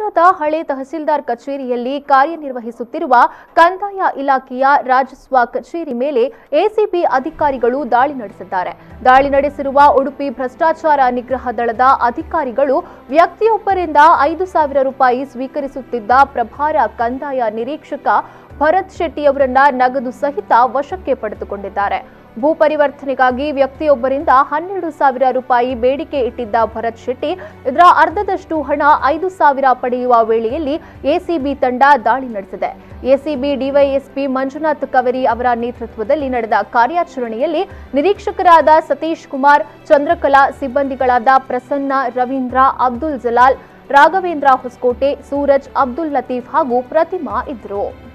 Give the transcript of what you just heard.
ನಗರದ ಹಳೆ ತಹಸೀಲ್ದಾರ್ ಕಚೇರಿಯಲ್ಲಿ ಕಾರ್ಯನಿರ್ವಹಿಸುತ್ತಿರುವ ಕಂದಾಯ ಇಲಾಖೆಯ ರಾಜಸ್ವ ಕಚೇರಿ ಮೇಲೆ ಎಸಿಬಿ ಅಧಿಕಾರಿಗಳು ದಾಳಿ ನಡೆಸಿದ್ದಾರೆ ದಾಳಿ ನಡೆಸಿರುವ ಉಡುಪಿ ಭ್ರಷ್ಟಾಚಾರ ನಿಗ್ರಹ ದಳದ ಅಧಿಕಾರಿಗಳು ವ್ಯಕ್ತಿಯೊಬ್ಬರಿಂದ ಐದು ಸಾವಿರ ರೂಪಾಯಿ ಸ್ವೀಕರಿಸುತ್ತಿದ್ದ ಪ್ರಭಾರ ಕಂದಾಯ ನಿರೀಕ್ಷಕ ಭರತ್ ಶೆಟ್ಟಿಯವರನ್ನ ನಗದು ಸಹಿತ ವಶಕ್ಕೆ ಪಡೆದುಕೊಂಡಿದ್ದಾರೆ ಭೂ ಪರಿವರ್ತನೆಗಾಗಿ ವ್ಯಕ್ತಿಯೊಬ್ಬರಿಂದ ಹನ್ನೆರಡು ಸಾವಿರ ರೂಪಾಯಿ ಬೇಡಿಕೆ ಇಟ್ಟಿದ್ದ ಭರತ್ ಶೆಟ್ಟಿ ಇದರ ಅರ್ಧದಷ್ಟು ಹಣ ಐದು ಸಾವಿರ ಪಡೆಯುವ ವೇಳೆಯಲ್ಲಿ ಎಸಿಬಿ ತಂಡ ದಾಳಿ ನಡೆಸಿದೆ ಎಸಿಬಿ ಡಿವೈಎಸ್ಪಿ ಮಂಜುನಾಥ್ ಕವರಿ ಅವರ ನೇತೃತ್ವದಲ್ಲಿ ನಡೆದ ಕಾರ್ಯಾಚರಣೆಯಲ್ಲಿ ನಿರೀಕ್ಷಕರಾದ ಸತೀಶ್ ಕುಮಾರ್ ಚಂದ್ರಕಲಾ ಸಿಬ್ಬಂದಿಗಳಾದ ಪ್ರಸನ್ನ ರವೀಂದ್ರ ಅಬ್ದುಲ್ ಜಲಾಲ್ ರಾಘವೇಂದ್ರ ಹೊಸಕೋಟೆ ಸೂರಜ್ ಅಬ್ದುಲ್ ಲತೀಫ್ ಹಾಗೂ ಪ್ರತಿಮಾ ಇದ್ದರು